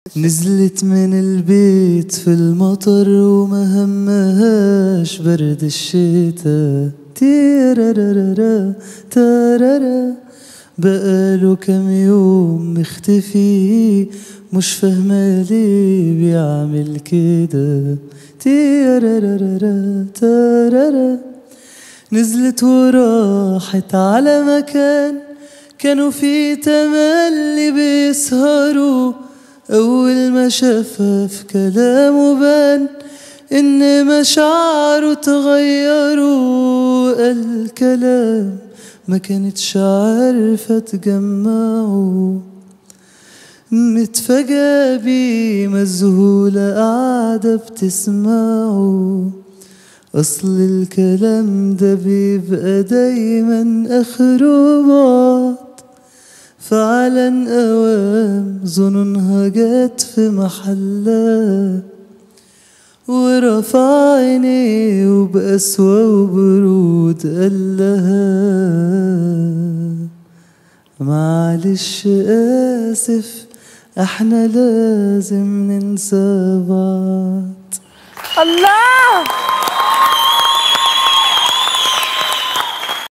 نزلت من البيت في المطر وما همهاش برد الشتا تيرارارا تارارا بقاله كم يوم مختفي مش فاهمة ليه بيعمل كده تيرارارا تارارا نزلت وراحت على مكان كانوا في تملي بيسهروا أول ما شافها في كلامه بان إن مشاعره تغيروا الكلام ما كانتش عارفة تجمعه متفاجئة بيه مذهولة قاعدة بتسمعه أصل الكلام ده بيبقى دايما آخره بعد فعلا أوام ظنونها جت في محلها ورفع عينيه وبقسوة وبرود قال لها معلش آسف احنا لازم ننسى بعض الله